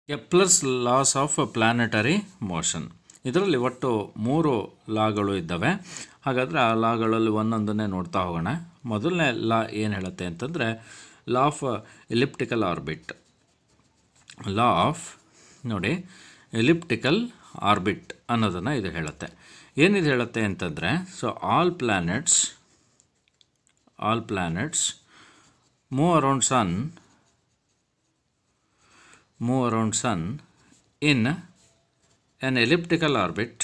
Kepler's laws of planetary motion ಇದರಲ್ಲಿ ಒಟ್ಟು ಮೂರು ಲಾಗಳು ಇದ್ದಾವೆ ಹಾಗಾದರೆ ಆ ಲಾಗಳಲ್ಲಿ ಒಂದೊಂದನ್ನೇ ನೋಡ್ತಾ ಹೋಗೋಣ ಮೊದಲನೇ ಲಾ ಏನು ಹೇಳುತ್ತೆ ಅಂತಂದರೆ law of elliptical orbit law of ನೋಡಿ ಎಲಿಪ್ಟಿಕಲ್ ಆರ್ಬಿಟ್ ಅನ್ನೋದನ್ನು ಇದು ಹೇಳುತ್ತೆ ಏನಿದು ಹೇಳುತ್ತೆ ಅಂತಂದರೆ so all planets all planets move around sun move around sun in an elliptical orbit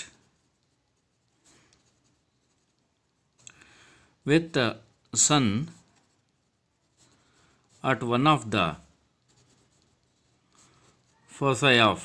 with the sun at one of the foci of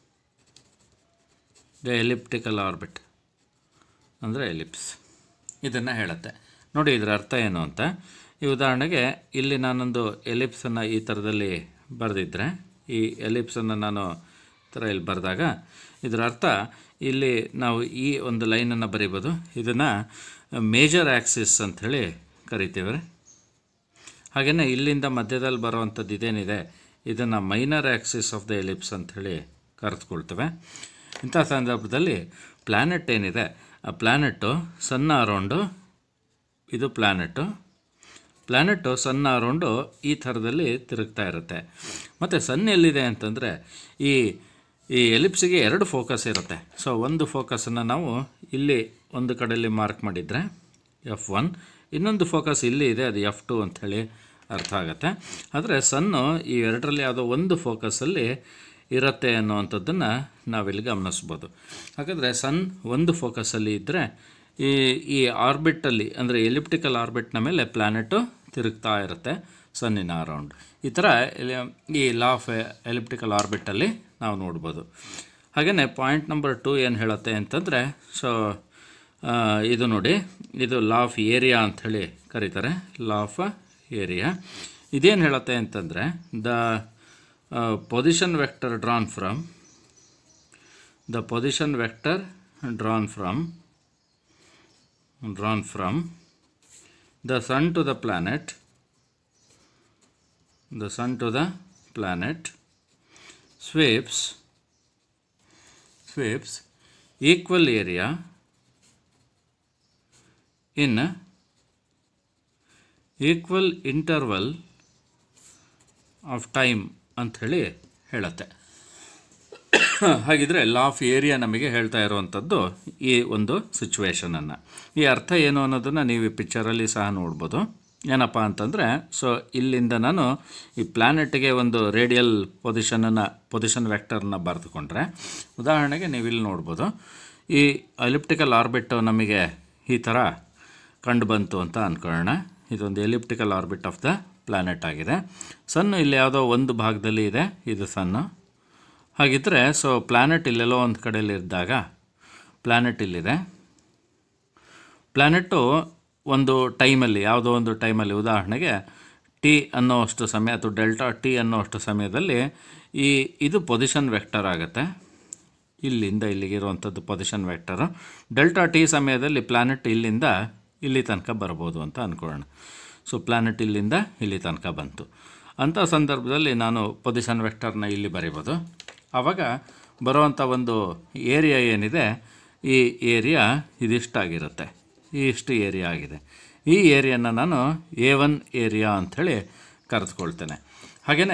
the elliptical orbit ಅಂದರೆ ellipse ಇದನ್ನು ಹೇಳುತ್ತೆ ನೋಡಿ ಇದರ ಅರ್ಥ ಏನು ಅಂತ ಈ ಉದಾಹರಣೆಗೆ ಇಲ್ಲಿ ನಾನೊಂದು ಎಲಿಪ್ಸನ್ನು ಈ ಥರದಲ್ಲಿ ಬರೆದಿದ್ದರೆ ಈ ಎಲಿಪ್ಸನ್ನು ನಾನು ಈ ಥರ ಇಲ್ಲಿ ಬರೆದಾಗ ಇದರ ಅರ್ಥ ಇಲ್ಲಿ ನಾವು ಈ ಒಂದು ಲೈನನ್ನು ಬರೀಬೋದು ಇದನ್ನು ಮೇಜರ್ ಆ್ಯಕ್ಸಿಸ್ ಅಂಥೇಳಿ ಕರಿತೀವಿ ಹಾಗೆಯೇ ಇಲ್ಲಿಂದ ಮಧ್ಯದಲ್ಲಿ ಬರುವಂಥದ್ದು ಇದೇನಿದೆ ಇದನ್ನು minor axis of the ellipse ಅಂಥೇಳಿ ಕರೆದುಕೊಳ್ತೇವೆ ಇಂಥ ಸಂದರ್ಭದಲ್ಲಿ ಪ್ಲ್ಯಾನೆಟ್ ಏನಿದೆ ಆ ಪ್ಲ್ಯಾನೆಟ್ಟು ಸಣ್ಣ ಅರೌಂಡು ಇದು ಪ್ಲ್ಯಾನೆಟ್ಟು ಪ್ಲ್ಯಾನೆಟ್ಟು ಸಣ್ಣ ಅರೌಂಡು ಈ ಥರದಲ್ಲಿ ತಿರುಗ್ತಾ ಇರುತ್ತೆ ಮತ್ತು ಸನ್ ಎಲ್ಲಿದೆ ಅಂತಂದರೆ ಈ ಈ ಎಲಿಪ್ಸಿಗೆ ಎರಡು ಫೋಕಸ್ ಇರುತ್ತೆ ಸೊ ಒಂದು ಫೋಕಸನ್ನು ನಾವು ಇಲ್ಲಿ ಒಂದು ಕಡೆಯಲ್ಲಿ ಮಾರ್ಕ್ ಮಾಡಿದರೆ ಎಫ್ ಒನ್ ಇನ್ನೊಂದು ಫೋಕಸ್ ಇಲ್ಲಿ ಇದೆ ಅದು ಎಫ್ ಟು ಅಂಥೇಳಿ ಅರ್ಥ ಆಗುತ್ತೆ ಆದರೆ ಸನ್ನು ಈ ಎರಡರಲ್ಲಿ ಯಾವುದೋ ಒಂದು ಫೋಕಸಲ್ಲಿ ಇರುತ್ತೆ ಅನ್ನುವಂಥದ್ದನ್ನು ನಾವಿಲ್ಲಿ ಗಮನಿಸ್ಬೋದು ಹಾಗಾದರೆ ಸನ್ ಒಂದು ಫೋಕಸಲ್ಲಿ ಇದ್ದರೆ ಈ ಈ ಆರ್ಬಿಟ್ಟಲ್ಲಿ ಅಂದರೆ ಎಲಿಪ್ಟಿಕಲ್ ಆರ್ಬಿಟ್ನ ಮೇಲೆ ಪ್ಲ್ಯಾನೆಟು ತಿರುಗ್ತಾ ಇರುತ್ತೆ ಸನ್ನಿನ ಅರೌಂಡ್ ಈ ಥರ ಎಲಿ- ಈ ಲಾ ಆಫ್ ಎಲಿಪ್ಟಿಕಲ್ ಆರ್ಬಿಟಲ್ಲಿ ನಾವು ನೋಡ್ಬೋದು ಹಾಗೆಯೇ ಪಾಯಿಂಟ್ ನಂಬರ್ ಟು ಏನು ಹೇಳುತ್ತೆ ಅಂತಂದರೆ ಸೊ ಇದು ನೋಡಿ ಇದು ಲಾ ಆಫ್ ಏರಿಯಾ ಅಂಥೇಳಿ ಕರೀತಾರೆ ಲಾ ಆಫ್ ಏರಿಯಾ ಇದೇನು ಹೇಳುತ್ತೆ ಅಂತಂದರೆ the position vector drawn from the position vector drawn from drawn from the sun to the planet the sun to the planet sweeps sweeps equal area in equal interval of time ಅಂಥೇಳಿ ಹೇಳುತ್ತೆ ಹಾಗಿದ್ರೆ law of area ನಮಗೆ ಹೇಳ್ತಾ ಇರುವಂಥದ್ದು ಈ ಒಂದು ಸಿಚುವೇಶನನ್ನು ಈ ಅರ್ಥ ಏನು ಅನ್ನೋದನ್ನು ನೀವು ಈ ಪಿಕ್ಚರಲ್ಲಿ ಸಹ ನೋಡ್ಬೋದು ಏನಪ್ಪ ಅಂತಂದರೆ ಸೊ ಇಲ್ಲಿಂದ ನಾನು ಈ ಪ್ಲ್ಯಾನೆಟ್ಗೆ ಒಂದು ರೇಡಿಯಲ್ ಪೊಸಿಷನನ್ನು ಪೊಸಿಷನ್ ವೆಕ್ಟರ್ನ ಬರೆದುಕೊಂಡ್ರೆ ಉದಾಹರಣೆಗೆ ನೀವು ಇಲ್ಲಿ ನೋಡ್ಬೋದು ಈ ಎಲಿಪ್ಟಿಕಲ್ ಆರ್ಬಿಟ್ ನಮಗೆ ಈ ಥರ ಕಂಡು ಬಂತು ಅಂತ ಅಂದ್ಕೊಳ್ಳೋಣ ಇದೊಂದು elliptical orbit of the planet ಆಗಿದೆ ಸನ್ನು ಇಲ್ಲಿ ಯಾವುದೋ ಒಂದು ಭಾಗದಲ್ಲಿ ಇದೆ ಇದು ಸನ್ನು ಹಾಗಿದ್ದರೆ ಸೊ ಪ್ಲ್ಯಾನೆಟ್ ಇಲ್ಲೆಲ್ಲೋ ಒಂದು ಕಡೆಯಲ್ಲಿ ಇದ್ದಾಗ ಪ್ಲ್ಯಾನೆಟ್ ಇಲ್ಲಿದೆ ಪ್ಲ್ಯಾನೆಟ್ಟು ಒಂದು ಟೈಮಲ್ಲಿ ಯಾವುದೋ ಒಂದು ಟೈಮಲ್ಲಿ ಉದಾಹರಣೆಗೆ ಟಿ ಅನ್ನೋಷ್ಟು ಸಮಯ ಅಥವಾ ಡೆಲ್ಟಾ ಟಿ ಅನ್ನೋಷ್ಟು ಸಮಯದಲ್ಲಿ ಈ ಇದು ಪೊಸಿಷನ್ ವೆಕ್ಟರ್ ಆಗುತ್ತೆ ಇಲ್ಲಿಂದ ಇಲ್ಲಿಗೆ ಇರುವಂಥದ್ದು ಪೊಸಿಷನ್ ವೆಕ್ಟರು ಡೆಲ್ಟಾ ಟಿ ಸಮಯದಲ್ಲಿ ಪ್ಲ್ಯಾನೆಟ್ ಇಲ್ಲಿಂದ ಇಲ್ಲಿ ತನಕ ಬರ್ಬೋದು ಅಂತ ಅಂದ್ಕೊಳ್ಳೋಣ ಸೊ ಪ್ಲ್ಯಾನೆಟ್ ಇಲ್ಲಿಂದ ಇಲ್ಲಿ ತನಕ ಬಂತು ಅಂಥ ಸಂದರ್ಭದಲ್ಲಿ ನಾನು ಪೊಸಿಷನ್ ವೆಕ್ಟರ್ನ ಇಲ್ಲಿ ಬರಿಬೋದು ಆವಾಗ ಬರುವಂಥ ಒಂದು ಏರಿಯಾ ಏನಿದೆ ಈ ಏರಿಯಾ ಇದಿಷ್ಟಾಗಿರುತ್ತೆ ಈ ಇಷ್ಟು ಏರಿಯಾ ಆಗಿದೆ ಈ ಏರಿಯಾನ ನಾನು ಎ ಒನ್ ಏರಿಯಾ ಅಂಥೇಳಿ ಕರೆದುಕೊಳ್ತೇನೆ ಹಾಗೆಯೇ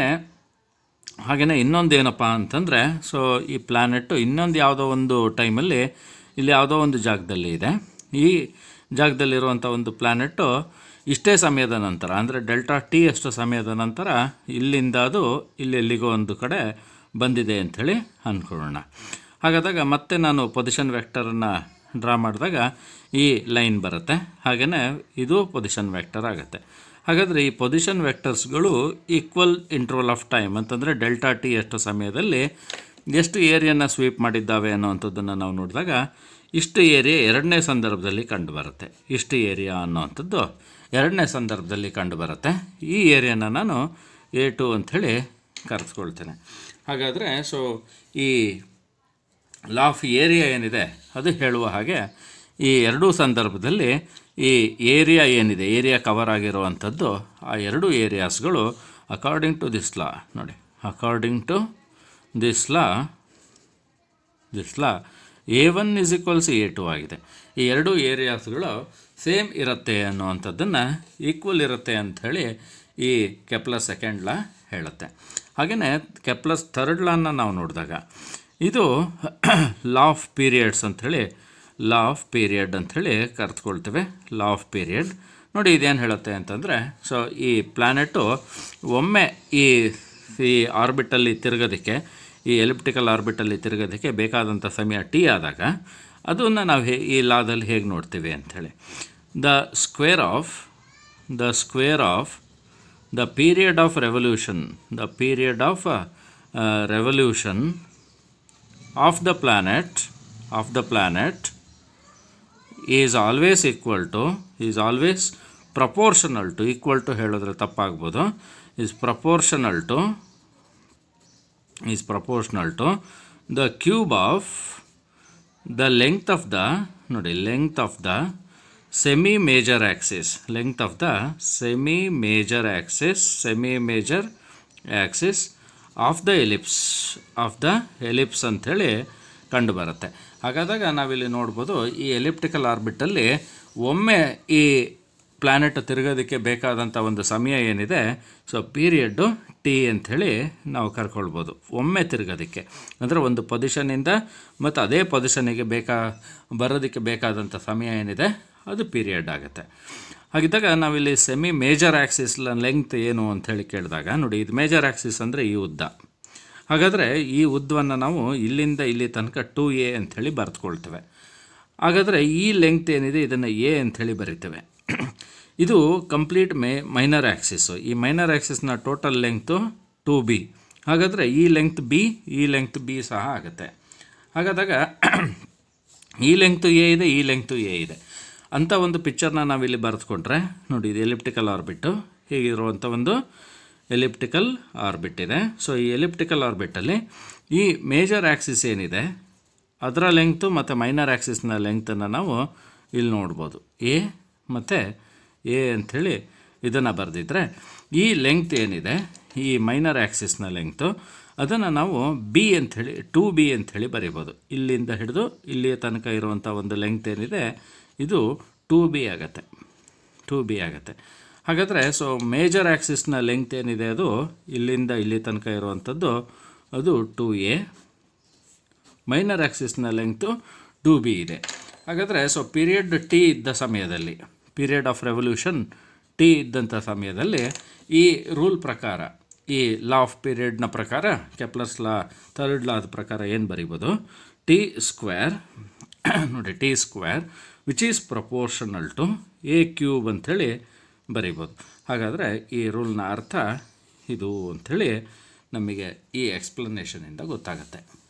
ಹಾಗೆಯೇ ಇನ್ನೊಂದು ಏನಪ್ಪ ಅಂತಂದರೆ ಸೊ ಈ ಪ್ಲ್ಯಾನೆಟ್ಟು ಇನ್ನೊಂದು ಯಾವುದೋ ಒಂದು ಟೈಮಲ್ಲಿ ಇಲ್ಲಿ ಯಾವುದೋ ಒಂದು ಜಾಗದಲ್ಲಿ ಇದೆ ಈ ಜಾಗದಲ್ಲಿರುವಂಥ ಒಂದು ಪ್ಲ್ಯಾನೆಟ್ಟು ಇಷ್ಟೇ ಸಮಯದ ನಂತರ ಅಂದರೆ ಡೆಲ್ಟಾ ಟಿ ಅಷ್ಟು ಸಮಯದ ನಂತರ ಇಲ್ಲಿಂದ ಅದು ಇಲ್ಲಿ ಎಲ್ಲಿಗೋ ಒಂದು ಕಡೆ ಬಂದಿದೆ ಅಂಥೇಳಿ ಅಂದ್ಕೊಳ್ಳೋಣ ಹಾಗಾದಾಗ ಮತ್ತೆ ನಾನು ಪೊಸಿಷನ್ ವೆಕ್ಟರನ್ನು ಡ್ರಾ ಮಾಡಿದಾಗ ಈ ಲೈನ್ ಬರುತ್ತೆ ಹಾಗೆಯೇ ಇದು ಪೊಸಿಷನ್ ವೆಕ್ಟರ್ ಆಗುತ್ತೆ ಹಾಗಾದರೆ ಈ ಪೊಸಿಷನ್ ವೆಕ್ಟರ್ಸ್ಗಳು ಈಕ್ವಲ್ ಇಂಟ್ರೋಲ್ ಆಫ್ ಟೈಮ್ ಅಂತಂದರೆ ಡೆಲ್ಟಾ ಟಿ ಅಷ್ಟು ಸಮಯದಲ್ಲಿ ಎಷ್ಟು ಏರಿಯಾನ ಸ್ವೀಪ್ ಮಾಡಿದ್ದಾವೆ ಅನ್ನೋವಂಥದ್ದನ್ನು ನಾವು ನೋಡಿದಾಗ ಇಷ್ಟು ಏರಿಯಾ ಎರಡನೇ ಸಂದರ್ಭದಲ್ಲಿ ಕಂಡುಬರುತ್ತೆ ಇಷ್ಟು ಏರಿಯಾ ಅನ್ನೋವಂಥದ್ದು ಎರಡನೇ ಸಂದರ್ಭದಲ್ಲಿ ಕಂಡುಬರುತ್ತೆ ಈ ಏರಿಯಾನ ನಾನು ಎ ಟು ಅಂಥೇಳಿ ಕರೆಸ್ಕೊಳ್ತೇನೆ ಹಾಗಾದರೆ ಸೊ ಈ ಲಾ ಆಫ್ ಏರಿಯಾ ಏನಿದೆ ಅದು ಹೇಳುವ ಹಾಗೆ ಈ ಎರಡೂ ಸಂದರ್ಭದಲ್ಲಿ ಈ ಏರಿಯಾ ಏನಿದೆ ಏರಿಯಾ ಕವರ್ ಆಗಿರುವಂಥದ್ದು ಆ ಎರಡೂ ಏರಿಯಾಸ್ಗಳು ಅಕಾರ್ಡಿಂಗ್ ಟು ದಿಸ್ ಲಾ ನೋಡಿ according to this law this law A one is equals A two ಆಗಿದೆ ಈ ಎರಡು ಏರಿಯಾಸ್ಗಳು ಸೇಮ್ ಇರುತ್ತೆ ಅನ್ನುವಂಥದ್ದನ್ನು ಈಕ್ವಲ್ ಇರುತ್ತೆ ಅಂಥೇಳಿ ಈ ಕೆಪ್ಲಸ್ ಸೆಕೆಂಡ್ ಲಾ ಹೇಳುತ್ತೆ ಹಾಗೆಯೇ ಕೆಪ್ಲಸ್ ಥರ್ಡ್ ಲಾನ ನಾವು ನೋಡಿದಾಗ ಇದು ಲಾ ಆಫ್ ಪೀರಿಯಡ್ಸ್ ಅಂಥೇಳಿ ಲಾ ಆಫ್ ಪೀರಿಯಡ್ ಅಂಥೇಳಿ ಕರೆದುಕೊಳ್ತೇವೆ ಲಾ ಆಫ್ ಪೀರಿಯಡ್ ನೋಡಿ ಇದೇನು ಹೇಳುತ್ತೆ ಅಂತಂದರೆ ಸೊ ಈ ಪ್ಲ್ಯಾನೆಟು ಒಮ್ಮೆ ಈ ಈ ಆರ್ಬಿಟಲ್ಲಿ ತಿರುಗೋದಕ್ಕೆ ಈ ಎಲಿಪ್ಟಿಕಲ್ ಆರ್ಬಿಟಲ್ಲಿ ತಿರುಗೋದಕ್ಕೆ ಬೇಕಾದಂಥ ಸಮಯ ಟಿ ಆದಾಗ ಅದನ್ನು ನಾವು ಹೇ ಈ ಲಾದಲ್ಲಿ ಹೇಗೆ ನೋಡ್ತೀವಿ ಅಂಥೇಳಿ the square of the square of the period of revolution the period of revolution of the planet of the planet is always equal to is always proportional to equal to ಹೇಳಿದ್ರೆ ತಪ್ಪಾಗ್ಬೋದು is proportional to is proportional to the cube of the length of the ನೋಡಿ length of the semi major axis length of the semi major axis semi major axis of the ellipse of the ellipse ಅಂಥೇಳಿ ಕಂಡು ಬರುತ್ತೆ ಹಾಗಾದಾಗ ನಾವಿಲ್ಲಿ ನೋಡ್ಬೋದು ಈ elliptical ಆರ್ಬಿಟಲ್ಲಿ ಒಮ್ಮೆ ಈ planet ತಿರುಗೋದಕ್ಕೆ ಬೇಕಾದಂಥ ಒಂದು ಸಮಯ ಏನಿದೆ ಸೊ ಪೀರಿಯಡ್ಡು ಟಿ ಅಂಥೇಳಿ ನಾವು ಕರ್ಕೊಳ್ಬೋದು ಒಮ್ಮೆ ತಿರುಗೋದಕ್ಕೆ ಅಂದರೆ ಒಂದು ಪೊಸಿಷನಿಂದ ಮತ್ತು ಅದೇ ಪೊಸಿಷನಿಗೆ ಬೇಕಾ ಬರೋದಕ್ಕೆ ಬೇಕಾದಂಥ ಸಮಯ ಏನಿದೆ ಅದು ಪೀರಿಯಡ್ ಆಗುತ್ತೆ ಹಾಗಿದ್ದಾಗ ನಾವಿಲ್ಲಿ ಸೆಮಿ ಮೇಜರ್ ಆ್ಯಕ್ಸಿಸ್ ಲೆಂಗ್ತ್ ಏನು ಅಂಥೇಳಿ ಕೇಳಿದಾಗ ನೋಡಿ ಇದು ಮೇಜರ್ ಆ್ಯಕ್ಸಿಸ್ ಅಂದರೆ ಈ ಉದ್ದ ಹಾಗಾದರೆ ಈ ಉದ್ದವನ್ನು ನಾವು ಇಲ್ಲಿಂದ ಇಲ್ಲಿ ತನಕ ಟು ಎ ಅಂಥೇಳಿ ಬರೆದುಕೊಳ್ತೇವೆ ಹಾಗಾದರೆ ಈ ಲೆಂಗ್ತ್ ಏನಿದೆ ಇದನ್ನು ಎ ಅಂಥೇಳಿ ಬರಿತೇವೆ ಇದು ಕಂಪ್ಲೀಟ್ ಮೇ ಮೈನರ್ ಆ್ಯಕ್ಸಿಸ್ಸು ಈ ಮೈನರ್ ಆ್ಯಕ್ಸಿಸ್ನ ಟೋಟಲ್ ಲೆಂಗ್ತು ಟು ಬಿ ಹಾಗಾದರೆ ಈ ಲೆಂಗ್ತ್ ಬಿ ಈ ಲೆಂಗ್ತ್ ಬಿ ಸಹ ಆಗುತ್ತೆ ಹಾಗಾದಾಗ ಈ ಲೆಂಗ್ತು ಎ ಇದೆ ಈ ಲೆಂಗ್ತು ಎ ಇದೆ ಅಂಥ ಒಂದು ಪಿಕ್ಚರ್ನ ನಾವಿಲ್ಲಿ ಬರೆದುಕೊಂಡ್ರೆ ನೋಡಿ ಇದು ಎಲಿಪ್ಟಿಕಲ್ ಆರ್ಬಿಟ್ಟು ಹೀಗಿರುವಂಥ ಒಂದು ಎಲಿಪ್ಟಿಕಲ್ ಆರ್ಬಿಟ್ ಇದೆ ಸೊ ಈ ಎಲಿಪ್ಟಿಕಲ್ ಆರ್ಬಿಟ್ಟಲ್ಲಿ ಈ ಮೇಜರ್ ಆ್ಯಕ್ಸಿಸ್ ಏನಿದೆ ಅದರ ಲೆಂಗ್ತು ಮತ್ತು ಮೈನರ್ ಆ್ಯಕ್ಸಿಸ್ನ ಲೆಂಗ್ತನ್ನು ನಾವು ಇಲ್ಲಿ ನೋಡ್ಬೋದು ಎ ಮತ್ತು ಎ ಅಂಥೇಳಿ ಇದನ್ನು ಬರೆದಿದ್ರೆ ಈ ಲೆಂಗ್ತ್ ಏನಿದೆ ಈ ಮೈನರ್ ಆ್ಯಕ್ಸಿಸ್ನ ಲೆಂಗ್ತು ಅದನ್ನು ನಾವು ಬಿ ಅಂಥೇಳಿ ಟು ಬಿ ಅಂಥೇಳಿ ಬರಿಬೋದು ಇಲ್ಲಿಂದ ಹಿಡಿದು ಇಲ್ಲಿಯ ತನಕ ಇರುವಂಥ ಒಂದು ಲೆಂಗ್ತ್ ಏನಿದೆ ಇದು ಟು ಬಿ ಆಗುತ್ತೆ ಟು ಬಿ ಆಗುತ್ತೆ ಹಾಗಾದರೆ ಸೊ ಮೇಜರ್ ಆ್ಯಕ್ಸಿಸ್ನ ಲೆಂಗ್ತ್ ಏನಿದೆ ಅದು ಇಲ್ಲಿಂದ ಇಲ್ಲಿ ತನಕ ಇರುವಂಥದ್ದು ಅದು ಟು ಎ ಮೈನರ್ ಆ್ಯಕ್ಸಿಸ್ನ ಲೆಂಗ್ತು ಟು ಬಿ ಇದೆ ಹಾಗಾದರೆ ಸೊ ಪೀರಿಯಡ್ ಟಿ ಇದ್ದ ಸಮಯದಲ್ಲಿ ಪೀರಿಯಡ್ ಆಫ್ ರೆವಲ್ಯೂಷನ್ ಟಿ ಇದ್ದಂಥ ಸಮಯದಲ್ಲಿ ಈ ರೂಲ್ ಪ್ರಕಾರ ಈ ಲಾ ಆಫ್ ಪೀರಿಯಡ್ನ ಪ್ರಕಾರ ಕೆಪ್ಲರ್ಸ್ ಲಾ ಥರ್ಡ್ ಲಾದ ಪ್ರಕಾರ ಏನು ಬರಿಬೋದು ಟಿ ಸ್ಕ್ವೇರ್ ನೋಡಿ T square which is proportional to A cube ಅಂಥೇಳಿ ಬರಿಬೋದು ಹಾಗಾದರೆ ಈ ರೂಲ್ನ ಅರ್ಥ ಇದು ಅಂಥೇಳಿ ನಮಗೆ ಈ ಎಕ್ಸ್ಪ್ಲನೇಷನಿಂದ ಗೊತ್ತಾಗುತ್ತೆ